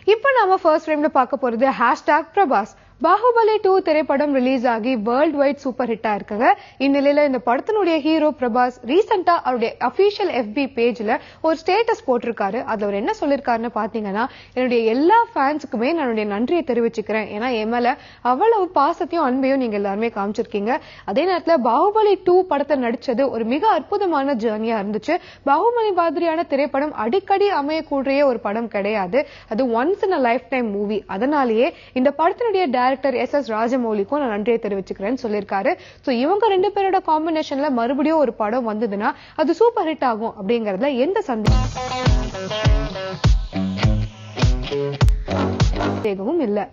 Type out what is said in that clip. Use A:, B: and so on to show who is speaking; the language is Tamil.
A: இப்போ நாம ஃபர்ஸ்ட் ஃப்ரேம்ல பார்க்க போறது ஹேஷ்டாக் பிரபாஸ் பாகுபலி டூ திரைப்படம் ரிலீஸ் ஆகி வேர்ல்ட் வைட் சூப்பர் ஹிட்டா இருக்குங்க இந்நிலையில இந்த படத்தினுடைய ஹீரோ பிரபாஸ் ரீசெண்டா அவருடைய அபிஷியல் எஃபி பேஜ்ல ஒரு ஸ்டேட்டஸ் போட்டிருக்காரு அதுல அவர் என்ன சொல்லிருக்காருன்னு பாத்தீங்கன்னா என்னுடைய எல்லா ஃபேன்ஸுக்குமே நான் என்னுடைய நன்றியை தெரிவிச்சுக்கிறேன் ஏன்னா என் மேல அவ்வளவு பாசத்தையும் அன்பையும் நீங்க எல்லாருமே காமிச்சிருக்கீங்க அதே நேரத்துல பாகுபலி டூ படத்தை நடிச்சது ஒரு மிக அற்புதமான ஜேர்னியா இருந்துச்சு பாகுபலி மாதிரியான திரைப்படம் அடிக்கடி அமையக்கூடிய ஒரு படம் கிடையாது அது once in a lifetime movie அதனாலேயே இந்த படத்தினுடைய டைரக்டர் எஸ் எஸ் ராஜமௌலிக்கும் நான் நன்றியை தெரிவிச்சுக்கிறேன்னு சொல்லியிருக்காரு ஸோ இவங்க ரெண்டு பேரோட காம்பினேஷன்ல மறுபடியும் ஒரு படம் வந்ததுன்னா அது சூப்பர் ஹிட் ஆகும் அப்படிங்கறதுல எந்த சந்தேகமும் இல்ல